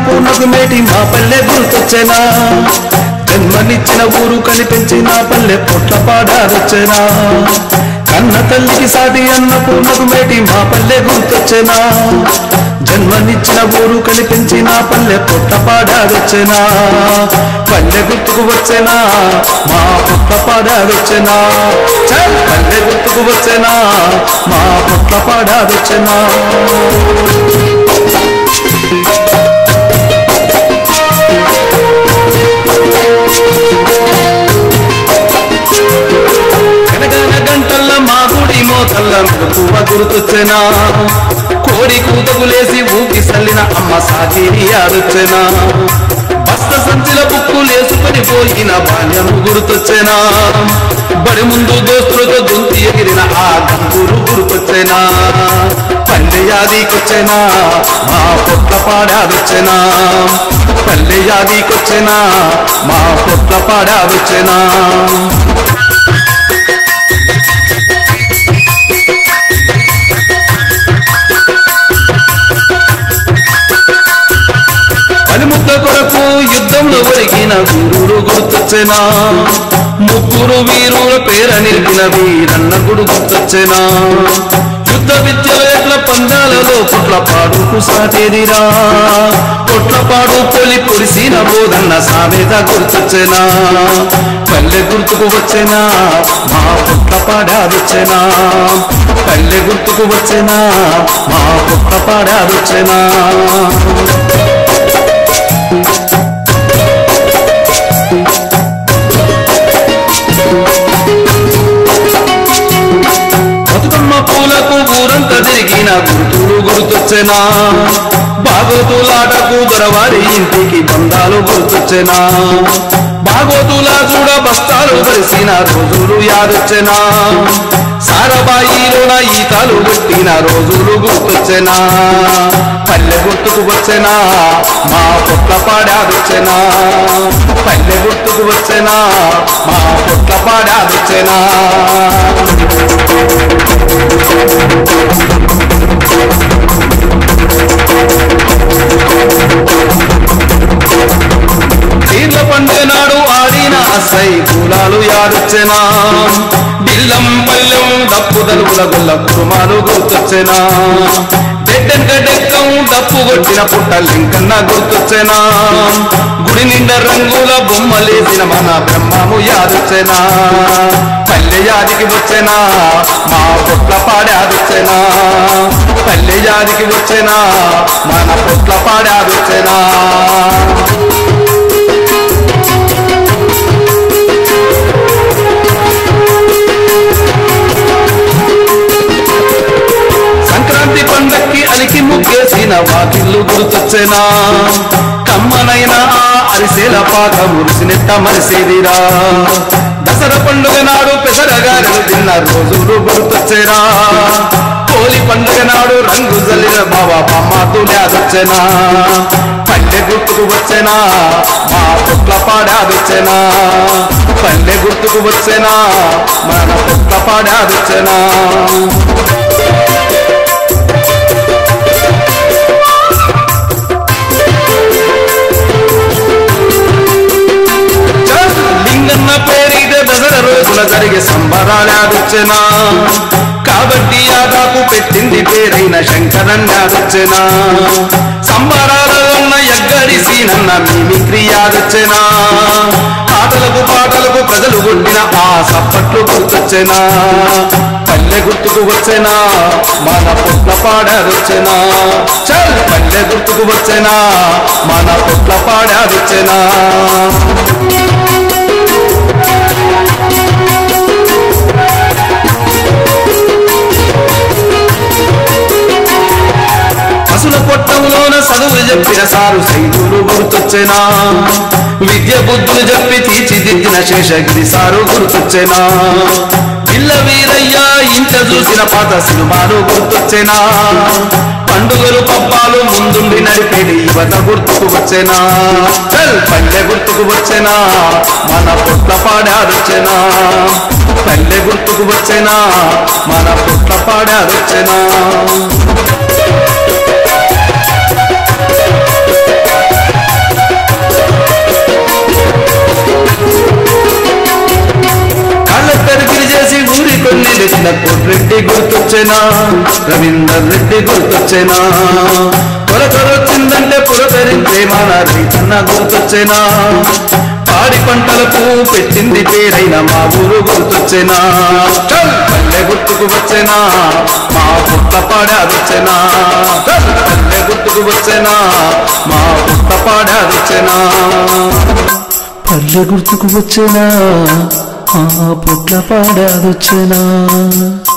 పూర్ణకు మేటి మా పల్లె గుర్తొచ్చెనా జన్మనిచ్చిన ఊరు కనిపించిన పల్లె పొట్ల పాడారొచ్చెనా కన్న తల్లికి సాటి అన్న పూర్ణకు మేటి మా పల్లె గుర్తొచ్చెనా జన్మనిచ్చిన ఊరు కనిపించిన పల్లె పొట్ల పాడారొచ్చెనా పల్లె గుర్తుకు వచ్చెనా మా పొట్ల పాడారొచ్చెనా చల్ పల్లె గుర్తుకు వచ్చెనా మా పొట్ల పాడారొచ్చెనా గనగన గంటల్ల మా గుడి మోతల్ల మెరుపువ గుర్తొచ్చెనా కోడి కూతకులేసి ఊపి సల్లిన అమ్మ సాగిరి ఆడొచ్చెనా బస్త సంచిల బుక్కులేసుకొని పోయిన బాల్యం గుర్తొచ్చెనా బడి ముందు దోస్తులతో దొంతి ఎగిరిన ఆ గంగురు గుర్తొచ్చెనా పల్లె యాదికొచ్చెనా మా పొట్ల పాడాదొచ్చెనా పల్లె యాదికొచ్చెనా మా పొట్ల పాడాదొచ్చెనా పనిముద్ద కొరకు యుద్ధంలో ఒరిగిన వీరుడు గుర్తొచ్చెనా ముగ్గురు వీరుల పేర నిలిపిన వీరన్న గుడు గుర్తొచ్చెనా యుద్ధ విద్యలో ఎట్ల పందాలలో పుట్ల పాడుకు సాటేదిరా పొట్లపాడు పొలి పొడిసిన బోధన్న సామెత గుర్తొచ్చెనా పల్లె గుర్తుకు వచ్చెనా మా పుట్ల పాడాదొచ్చెనా పల్లె గుర్తుకు వచ్చెనా మా పుట్ల పాడాదొచ్చెనా బతుకమ్మ పూలకు ఊరంతా తిరిగిన గుర్తులు గుర్తొచ్చెనా బాగోతులాటకు దొరవారి ఇంటికి బంధాలు గుర్తొచ్చెనా బాగోతులా చూడ బస్తాలు కలిసిన రోజులు యాదొచ్చెనా సారబాయిలోన ఈతలు కొట్టిన రోజులు గుర్తొచ్చెనా పల్లె గుర్తుకు వచ్చెనా మా పొట్ల పాడాదొచ్చెనా పల్లె గుర్తుకు వచ్చెనా మా పొట్ల పాడాదొచ్చెనా పీర్ల పండుగ నాడు ఆడిన అసై పూలాలు యాదొచ్చెనా బిల్లం పల్లెం డప్పు దలుపుల గుల్ల కురుమాలు గుర్తొచ్చెనా డెక్కన్ గడ్డెక్కం డప్పు కొట్టిన పుట్ట లింకన్న గుర్తొచ్చెనా గుడి నిండా రంగుల బొమ్మలేసిన మన బ్రహ్మము యాదొచ్చెనా పల్లె యాదికి వచ్చెనా మా పొట్ల పాడాదొచ్చెనా పల్లె యాదికి వచ్చెనా మన పొట్ల పాడాదొచ్చెనా సంక్రాంతి పండక్కి అలికి ముగ్గేసిన వాకిళ్ళు గుర్తొచ్చెనా కమ్మనైన ఆ అరిసెల పాక మురిసినెట్ట మరిసేదిరా దసరా పండుగ నాడు పెసరగారెలు తిన్న రోజులు గుర్తొచ్చెనా హోలీ పండుగ నాడు రంగు జల్లిన బాబా బొమ్మతులాదొచ్చెనా పల్లె గుర్తుకు వచ్చెనా మా పుట్ల పాడాదొచ్చెనా పల్లె గుర్తుకు వచ్చెనా మన పుట్ల పాడాదొచ్చెనా లింగన్న పేరిట దసరా రోజుల జరిగే సంబరాలాడొచ్చెనా కాబట్టి ఆదాకు పెట్టింది పేరైన శంకరన్నాడొచ్చెనా సంబరాల ఉన్న ఎగ్గడి సీనన్న మిమిక్రీ యాదొచ్చెనా పాటలకు పాటలకు ప్రజలు కొట్టిన ఆ సప్పట్లు గుర్తొచ్చెనా పల్లె గుర్తుకు వచ్చెనా మన పొట్ల పాడాదొచ్చెనా చల్ పల్లె గుర్తుకు వచ్చెనా మన పొట్ల పాడాదొచ్చెనా పసుల పొట్టంలోన చదువు చెప్పిన సారు సైదులు గుర్తొచ్చెనా విద్య బుద్ధులు చెప్పి తీర్చిదిద్దిన శేషగిరి సారు గుర్తొచ్చెనా పిల్ల వీరయ్య ఇంట చూసిన పాత సినిమాలు గుర్తొచ్చెనా పండుగలు పబ్బాలు ముందుండి నడిపేది యువత గుర్తుకు వచ్చెనా చల్ పల్లె గుర్తుకు వచ్చెనా మన పుట్ల పాడారొచ్చెనా పల్లె గుర్తుకు వచ్చెనా మన పుట్ల పాడారొచ్చెనా గుర్తొచ్చేనా రవీందర్ రెడ్డి గుర్తొచ్చేనా కొరకొరొచ్చిందంటే పురకరించే మన రైతన్న గుర్తొచ్చేనా పాడి పంటలకు పెట్టింది పేరైన మా ఊరు గుర్తొచ్చేనా చల్ పల్లె గుర్తుకు వచ్చేనా మా పుట్ట పాడాదొచ్చేనా చల్ పల్లె గుర్తుకు వచ్చేనా మా పుట్ట పాడాదొచ్చేనా పల్లె గుర్తుకు వచ్చేనా ఆ పొట్ల పాడాదొచ్చేనా